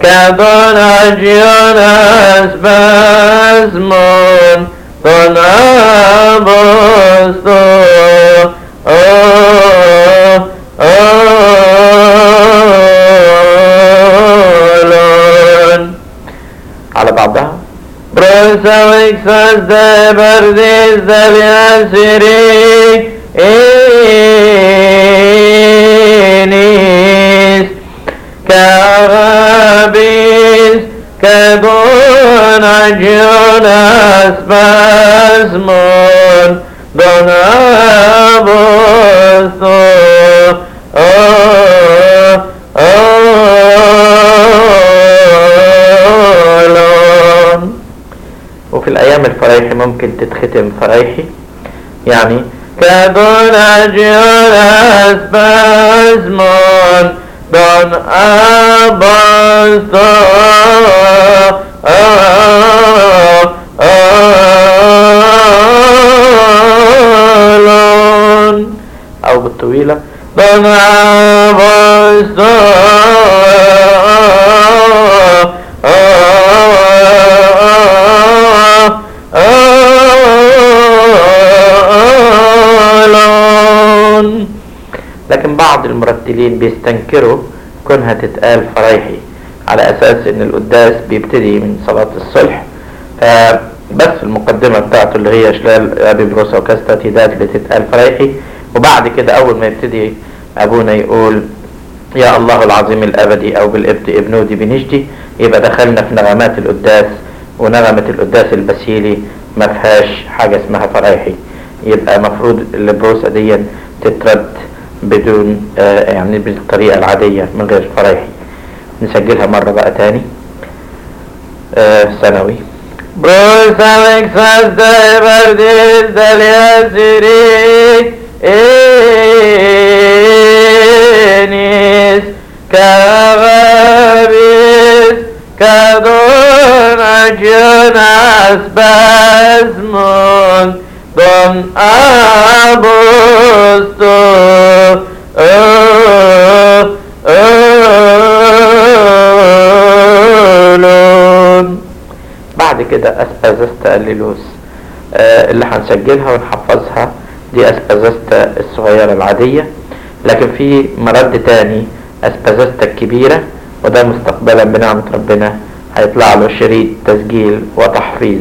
كدون أجيونس باسمون دون أبوستو على بعضها بروسا ويكساس ده برديس ده بياسري إنيس كغابيس كدون أجيونس باسمون دون أبوستو وفي الأيام الفرايحي ممكن تتختم فرايحي يعني كدون أجيونس باسمون دون أبوستو أو بالطويلة دون أبوستو لكن بعض المرتلين بيستنكروا كونها تتقال فرايحي على اساس ان القداس بيبتدي من صلاة الصلح فبس المقدمة بتاعته اللي هي شلال ابي بروسا وكاستا تيدات اللي تتقال فرايحي وبعد كده اول ما يبتدي ابونا يقول يا الله العظيم الابدي او بالابد ابنودي بنجدي يبقى دخلنا في نغمات القداس ونغمة القداس البسيلي ما فيهاش حاجة اسمها فرايحي يبقى مفروض البروسة دي تترد بدون آه يعني بالطريقة العادية من غير فرايحي نسجلها مرة بقى تاني آه ثانوي بروس ألكساس داي برديس دالياسيري إنيس كغابيس كدون أجناس باسمون دون أبوستو بعد كده اسبازستا الليلوس آه اللي هنسجلها ونحفظها دي اسبازستا الصغيرة العادية لكن في مرد تاني اسبازستا الكبيرة وده مستقبلا بنعمة ربنا هيطلع له شريط تسجيل وتحفيظ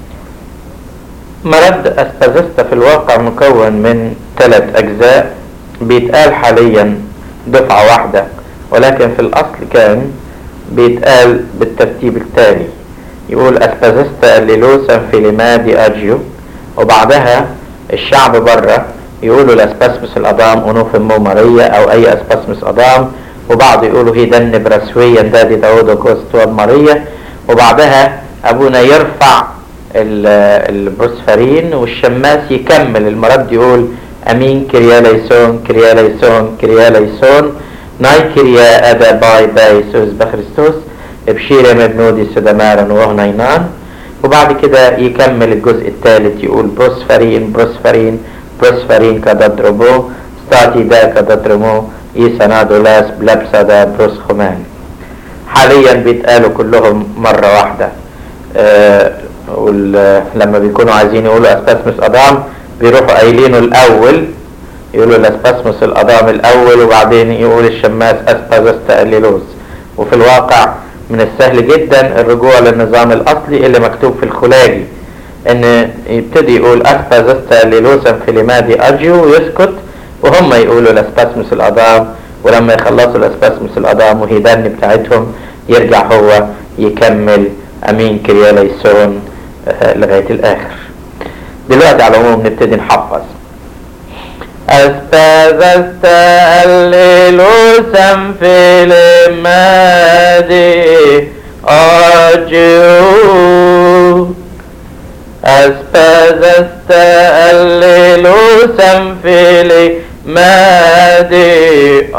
مرد اسبازستا في الواقع مكون من ثلاث اجزاء بيتقال حاليا دفعة واحدة ولكن في الاصل كان بيتقال بالترتيب التالي يقول اسبازستا الليلوسا فيليما دي اجيو وبعدها الشعب بره يقولوا الاسباسمس الادام انوف ماريا او اي اسباسمس ادام وبعض يقولوا هيدن برسويا دادي داود وكوستو ماريا وبعدها ابونا يرفع البروسفرين والشماس يكمل المرد يقول امين كريا ليسون كريا ليسون كريا ليسون ناي كريا ادا باي باي سوس بخريستوس بشيرة مبنودي سدمارا وهنينان وبعد كده يكمل الجزء الثالث يقول بروسفرين بروسفرين بروسفرين كدادربو ستاتي دا كدادرمو يسنادو لاس بلبسا دا بروسخمان حاليا بيتقالوا كلهم مرة واحدة أه لما بيكونوا عايزين يقولوا اسباسمس ادام بيروحوا قايلينه الاول يقولوا الاسباسمس الادام الاول وبعدين يقول الشماس اسبازستا الليلوس وفي الواقع من السهل جدا الرجوع للنظام الاصلي اللي مكتوب في الخلاجي ان يبتدي يقول اسبازستا الليلوسا في لمادي ارجيو ويسكت وهم يقولوا الاسباسمس الادام ولما يخلصوا الاسباسمس الادام وهيدان بتاعتهم يرجع هو يكمل امين كرياليسون لغاية الاخر دلوقتي على العموم نبتدي نحفظ أستاذست الليلوسا في المادي أرجو أستاذست الليلوسا في المادي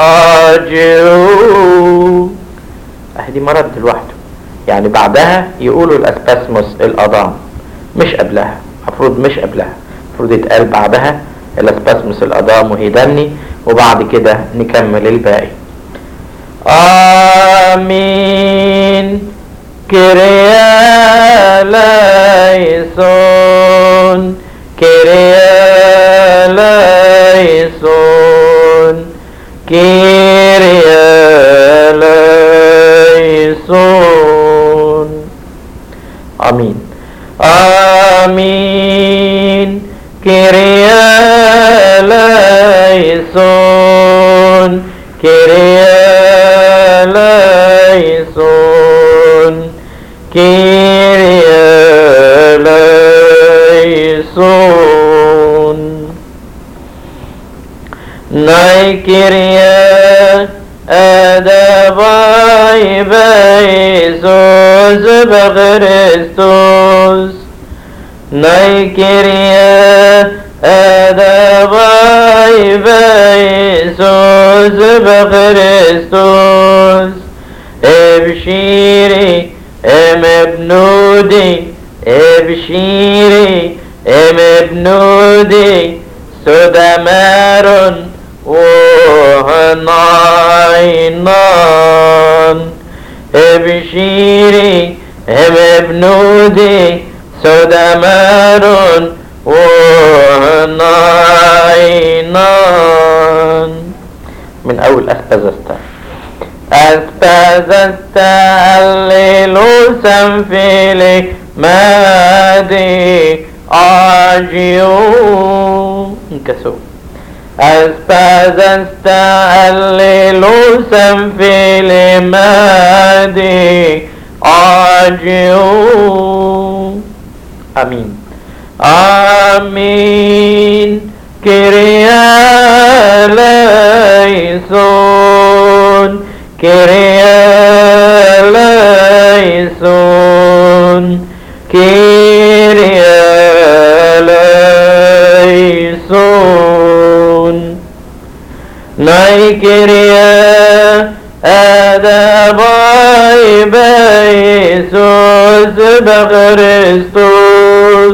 أرجو أهدي مرد لوحده يعني بعدها يقولوا الأسباسموس الأضام مش قبلها المفروض مش قبلها المفروض يتقال بعدها الاسباسموس الادام وهيدني وبعد كده نكمل الباقي امين كريا ليسون كريا ليسون كريا ليسون امين امين كريا ليسون كريا ليسون كريا ليسون ناي كريا أدباي بيسوس بخريستوس ناي كريا أدباي بيسوس بخريستوس ابشيري ام ابنودي ابشيري ام ابنودي سدمار وهنعينان ابشيري ام ابنودي سدمار وهنعينان من اول اثبزستا أثبزست الليلوسا في مادي أجيو انكسو أثبزست الليلوسا في مادي أجيو آمين آمين كريا ليسون كريا ليسون كريا ليسون ناي كريا أدباي بيسوس بخريستوس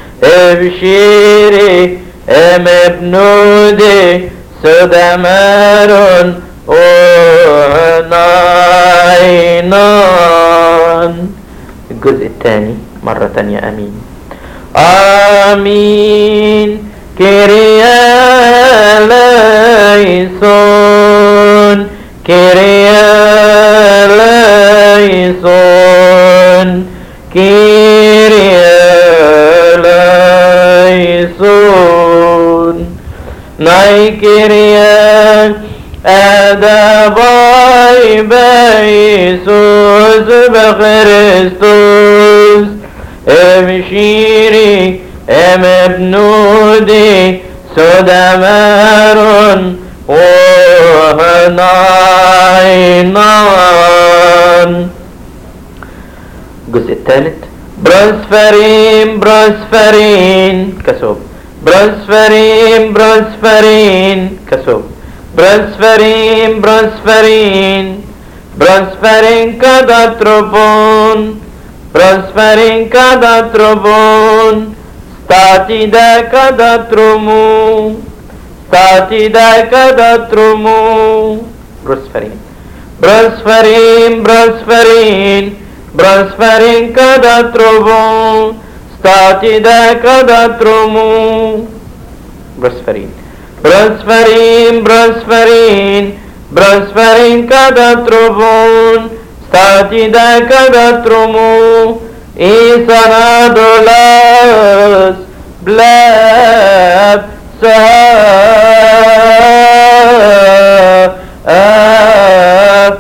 ابشيري ام ابنودي سدمار ونعينان الجزء الثاني مرة تانية أمين آمين كريا ليسون كريا ليسون كريا ليسون ناي كريا أدباي بيسوس بخريستوس امشيري ام ابنودي سدمار وهنعينان الجزء الثالث برانسفرين برانسفرين كسوب برانسفرين برانسفرين كسوب برانسفرين برانسفرين برانسفرين كذا تروبون برانسفرين كذا تروبون ستاتي دا كذا ترومو ستاتي دا كذا ترومو برانسفرين برانسفرين برانسفرين برانسفرين كذا تروبون ستاتي دا كذا ترومو برانسفرين برانسفرين برانسفرين برانسفرين كذا تروبون ستاتي دا كذا ترومو إيسانا دولاس بلاب سا آه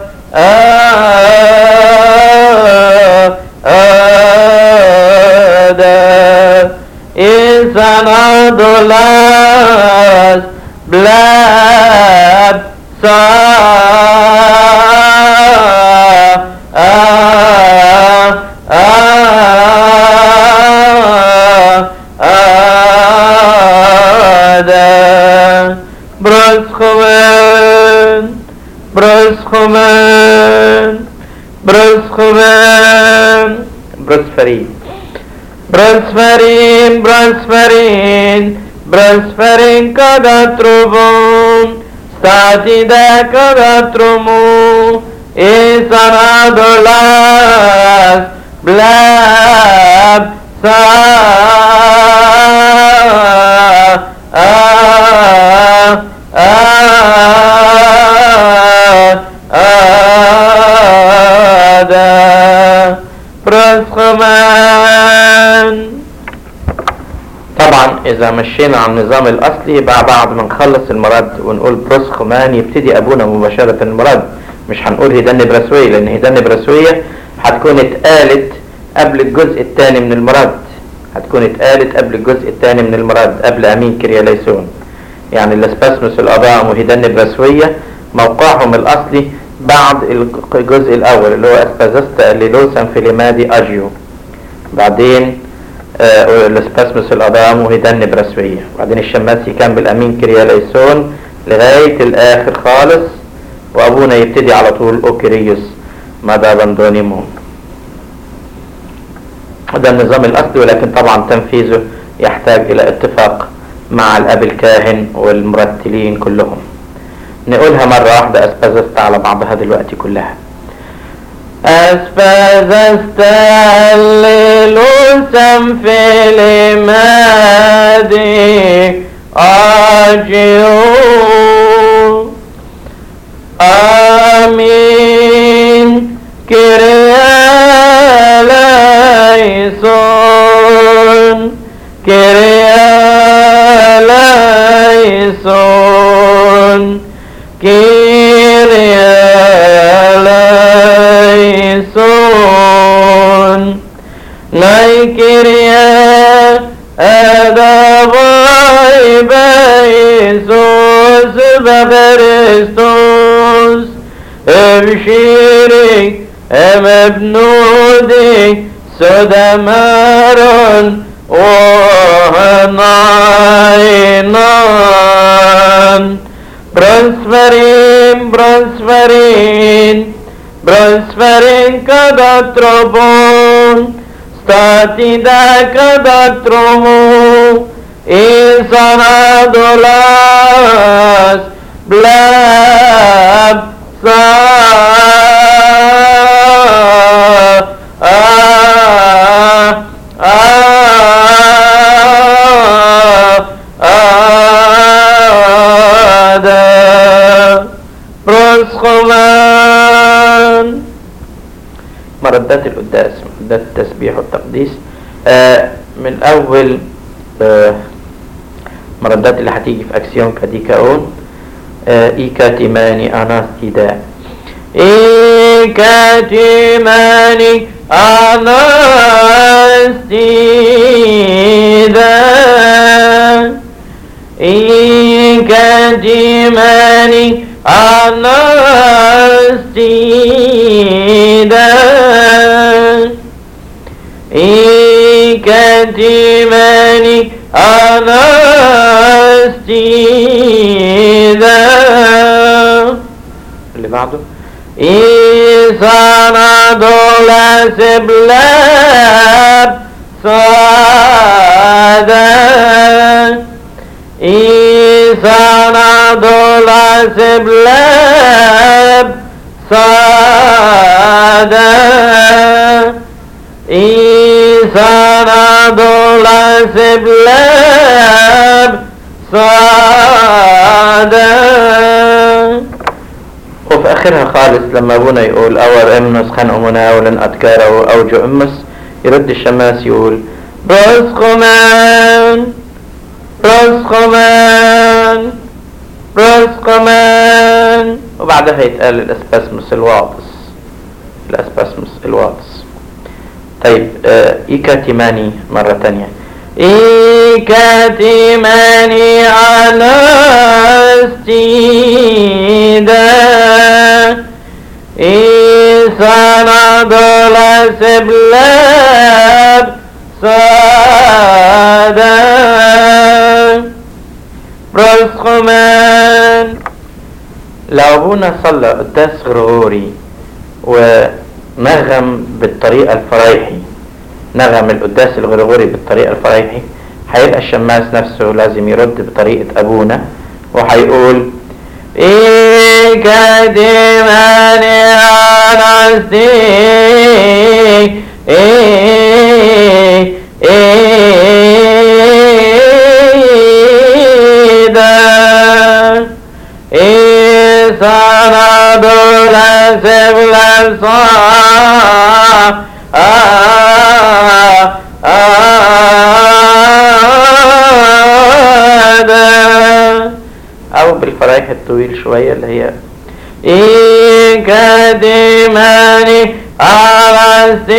آه آه دا إيسانا دولاس بلاب سا آه آه آه دا برز خومن برز خومن برز خومن برز فرید برانسفرین برانسفرین برانسفرین cada trovon stati da cada tromo e sanato las سا آ آ آدا برسخمان طبعا اذا مشينا على النظام الاصلي يبقى بعد ما نخلص المرد ونقول بروسخمان يبتدي ابونا مباشرة المرد مش هنقول هيدان برسوية لان هيدان برسوية هتكون اتقالت قبل الجزء الثاني من المرد هتكون اتقالت قبل الجزء الثاني من المرد قبل امين كرياليسون يعني الاسباسموس الأضام وهيدان برسوية موقعهم الاصلي بعد الجزء الاول اللي هو اسبازستا الليلوسا فيليمادي اجيو بعدين آه، الاسباسموس الأضام وهيدان برسوية بعدين الشماسي كان بالأمين كرياليسون لغاية الآخر خالص وأبونا يبتدي على طول أوكريوس مادا بندونيمون ده النظام الأصلي ولكن طبعا تنفيذه يحتاج إلى اتفاق مع الأب الكاهن والمرتلين كلهم نقولها مرة واحدة أسبازست على بعضها دلوقتي كلها أسبازست الليلوسا في المادي أجيو آمين كريا ليسون كريا ليسون كريا ليسون ناي كريا أدا باي بيسوس بخريستوس ابشيري ام ابنودي سدمارون وهناينان برنسفرين برنسفرين برنسفرين كداتروبون stati da cadatromo e sanadolas blab sa a a ada proschoman مردات القداس مردات التسبيح والتقديس آه من أول آه مردات اللي هتيجي في أكسيون كاديكاون آه إيكاتيماني أناستيدا إيكاتيماني أناستيدا إيكاتيماني أناستيدا إيكاتيماني أناستيدا اللي بعده إيسانا دولا سبلاب صادا إيسانا دولا سبلاب صادا إيسانا دولا سبلاب صادا وفي آخرها خالص لما أبونا يقول أور إمنس خن أمنا ولن أتكاره أوجو إمس يرد الشماس يقول برسخمان برسخمان برسخمان وبعدها يتقال الاسباسموس الواطس الاسباسموس الواطس طيب آه إيكاتيماني مرة تانية إيكاتيماني على استيدا إيسانا دولا سبلاب صادا برسخمان لو ابونا صلى قداس غرغوري ونغم بالطريقة الفرايحي نغم القداس الغرغوري بالطريقة الفرايحي هيبقى الشماس نفسه لازم يرد بطريقة ابونا وهيقول إيه كدماني أنستي إيه إيه آه آه أو بالفرايح الطويل شوية اللي هي إيه كدماني أرستي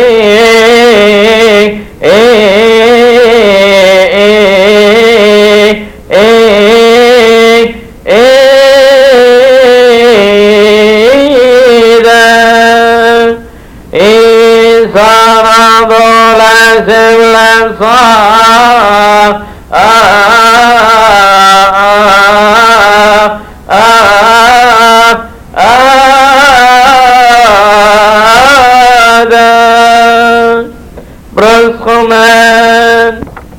إيه إيه إيه إذا إذا رضوا لازم الأبصار آه آه آه آه برز خمان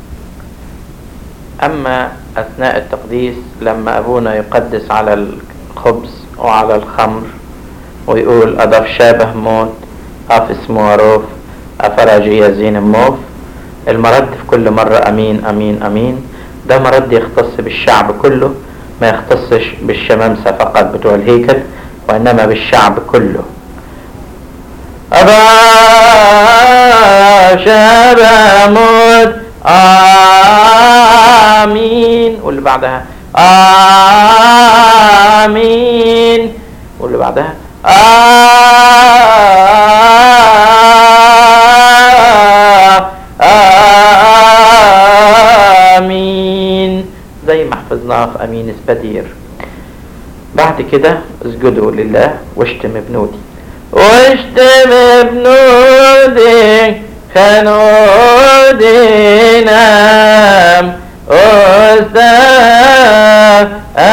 أما أثناء التقديس لما أبونا يقدس على الخبز وعلى الخمر ويقول أضاف شابه موت أف اسمه روف أفرجي يزين موف المرد في كل مرة أمين أمين أمين ده مرد يختص بالشعب كله ما يختصش بالشمامسة فقط بتوع الهيكل وإنما بالشعب كله أبا شابه موت آمين واللي بعدها آمين واللي بعدها آمين زي ما حفظناها في أمين اسبدير بعد كده اسجدوا لله واشتم بنودي واشتم بنودي خنودي نام أستاذ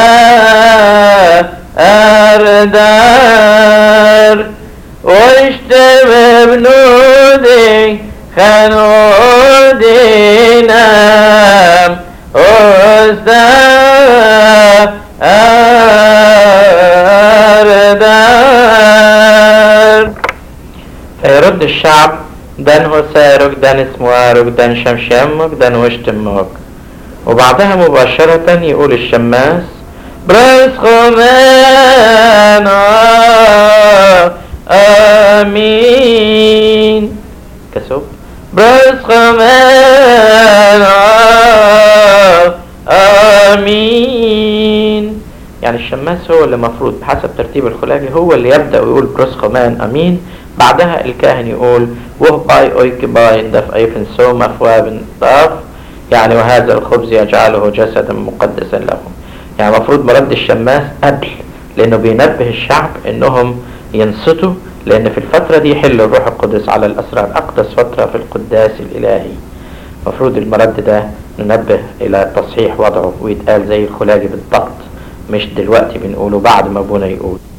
أردار واشتم بنودي خنودي نام أستاذ أردار فيرد الشعب دن هو سارك دن اسموارك دن شمشمك دن وشتمك وبعدها مباشرة يقول الشماس برس خمان آمين كسب برس خمان آمين يعني الشماس هو اللي المفروض بحسب ترتيب الخلاجي هو اللي يبدأ ويقول برس خمان أمين بعدها الكاهن يقول وه باي اويك باي دف ايفن سوما فوابن ضاف يعني وهذا الخبز يجعله جسدا مقدسا لهم يعني المفروض مرد الشماس قبل لانه بينبه الشعب انهم ينصتوا لان في الفترة دي يحل الروح القدس على الاسرار اقدس فترة في القداس الالهي المفروض المرد ده ننبه الى تصحيح وضعه ويتقال زي الخلاجي بالضبط مش دلوقتي بنقوله بعد ما ابونا يقول